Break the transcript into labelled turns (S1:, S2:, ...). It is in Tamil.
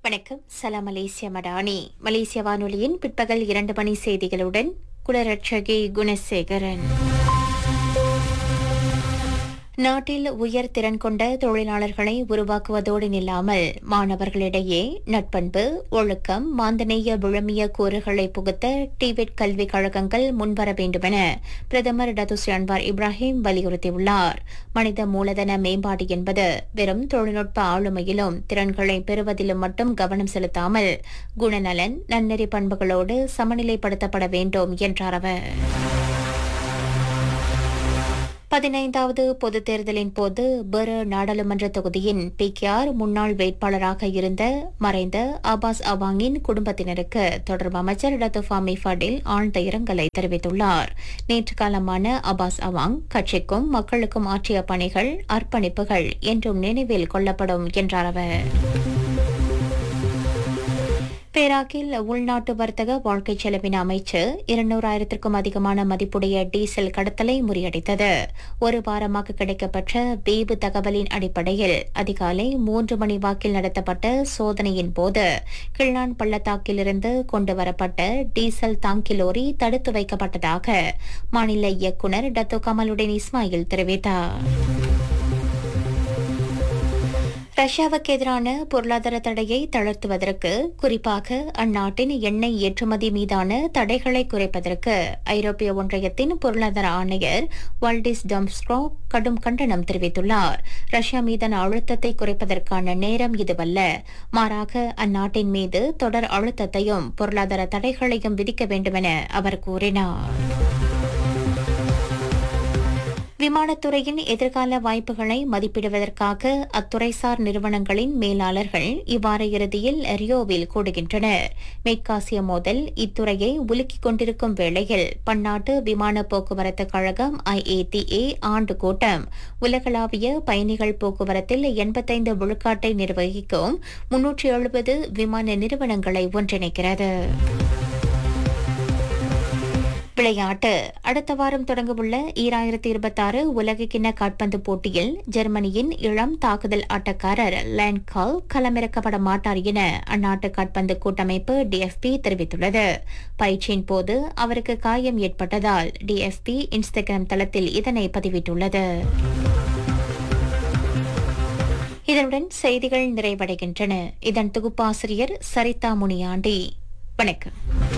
S1: வணக்கம் சலாம் மலேசிய மடானி மலேசிய வானொலியின் பிற்பகல் இரண்டு மணி செய்திகளுடன் குலரட்சகி குணசேகரன் நாட்டில் உயர் திறன் கொண்ட தொழிலாளர்களை உருவாக்குவதோடு நில்லாமல் மாணவர்களிடையே நட்பண்பு ஒழுக்கம் மாந்தநேய விழுமிய கூறுகளை புகுத்த டிபெட் கல்விக் கழகங்கள் முன்வர வேண்டுமென பிரதமர் டத்துஸ்ரீ அன்வார் இப்ராஹிம் வலியுறுத்தியுள்ளார் மனித மூலதன மேம்பாடு என்பது வெறும் தொழில்நுட்ப ஆளுமையிலும் திறன்களை பெறுவதிலும் மட்டும் கவனம் செலுத்தாமல் குணநலன் நன்னெறி பண்புகளோடு சமநிலைப்படுத்தப்பட வேண்டும் என்றார் அவர் பதினைந்தாவது பொதுத் தேர்தலின் போது பெரு நாடாளுமன்ற தொகுதியின் பிகேஆர் முன்னாள் வேட்பாளராக இருந்த மறைந்த அபாஸ் அவாங்கின் குடும்பத்தினருக்கு தொடர்பு அமைச்சர் டத்துஃபாமி ஃபடில் ஆழ்ந்த இரங்கலை தெரிவித்துள்ளார் நேற்று காலமான அபாஸ் அவாங் கட்சிக்கும் மக்களுக்கும் ஆற்றிய பணிகள் அர்ப்பணிப்புகள் என்றும் நினைவில் கொள்ளப்படும் என்றார் அவர் பேராக்கில் உள்நாட்டு வர்த்தக வாழ்க்கை செலவின அமைச்சு இருநூறாயிரத்திற்கும் அதிகமான மதிப்புடைய டீசல் கடத்தலை முறியடித்தது ஒரு வாரமாக கிடைக்கப்பெற்ற வேவு தகவலின் அடிப்படையில் அதிகாலை மூன்று மணி வாக்கில் நடத்தப்பட்ட சோதனையின் போது கிள்ளான் பள்ளத்தாக்கிலிருந்து கொண்டுவரப்பட்ட டீசல் தாங்கி லோரி தடுத்து வைக்கப்பட்டதாக மாநில இயக்குநர் டத்தோ கமலுடன் இஸ்மாயில் தெரிவித்தார் ரஷ்யாவுக்கு எதிரான பொருளாதார தடையை தளர்த்துவதற்கு குறிப்பாக அந்நாட்டின் எண்ணெய் ஏற்றுமதி மீதான தடைகளை குறைப்பதற்கு ஐரோப்பிய ஒன்றியத்தின் பொருளாதார ஆணையர் வால்டிஸ் டம்ஸ்க்ரோ கடும் கண்டனம் தெரிவித்துள்ளார் ரஷ்யா மீதான அழுத்தத்தை குறைப்பதற்கான நேரம் இதுவல்ல மாறாக அந்நாட்டின் மீது தொடர் அழுத்தத்தையும் பொருளாதார தடைகளையும் விதிக்க வேண்டுமென அவர் கூறினார் விமானத்துறையின் எதிர்கால வாய்ப்புகளை மதிப்பிடுவதற்காக அத்துறைசார் நிறுவனங்களின் மேலாளர்கள் இவ்வார இறுதியில் ரியோவில் கூடுகின்றனர் மேற்காசிய மோதல் இத்துறையை உலுக்கிக் கொண்டிருக்கும் வேளையில் பன்னாட்டு விமான போக்குவரத்து கழகம் ஐஏடிஏ ஆண்டு கூட்டம் உலகளாவிய பயணிகள் போக்குவரத்தில் எண்பத்தைந்து விழுக்காட்டை நிர்வகிக்கும் முன்னூற்றி எழுபது விமான நிறுவனங்களை ஒன்றிணைக்கிறது விளையாட்டு அடுத்த வாரம் தொடங்கவுள்ள ஈராயிரத்தி இருபத்தாறு உலகக்கிண்ண காட்பந்து போட்டியில் ஜெர்மனியின் இளம் தாக்குதல் ஆட்டக்காரர் லேன்கால் களமிறக்கப்பட மாட்டார் என அந்நாட்டு காட்பந்து கூட்டமைப்பு டிஎஃப்பி தெரிவித்துள்ளது பயிற்சியின் போது அவருக்கு காயம் ஏற்பட்டதால் டிஎஃப்பி இன்ஸ்டாகிராம் தளத்தில் இதனை பதிவிட்டுள்ளது இதனுடன் செய்திகள் நிறைவடைகின்றன இதன் தொகுப்பாசிரியர் சரிதா முனியாண்டி வணக்கம்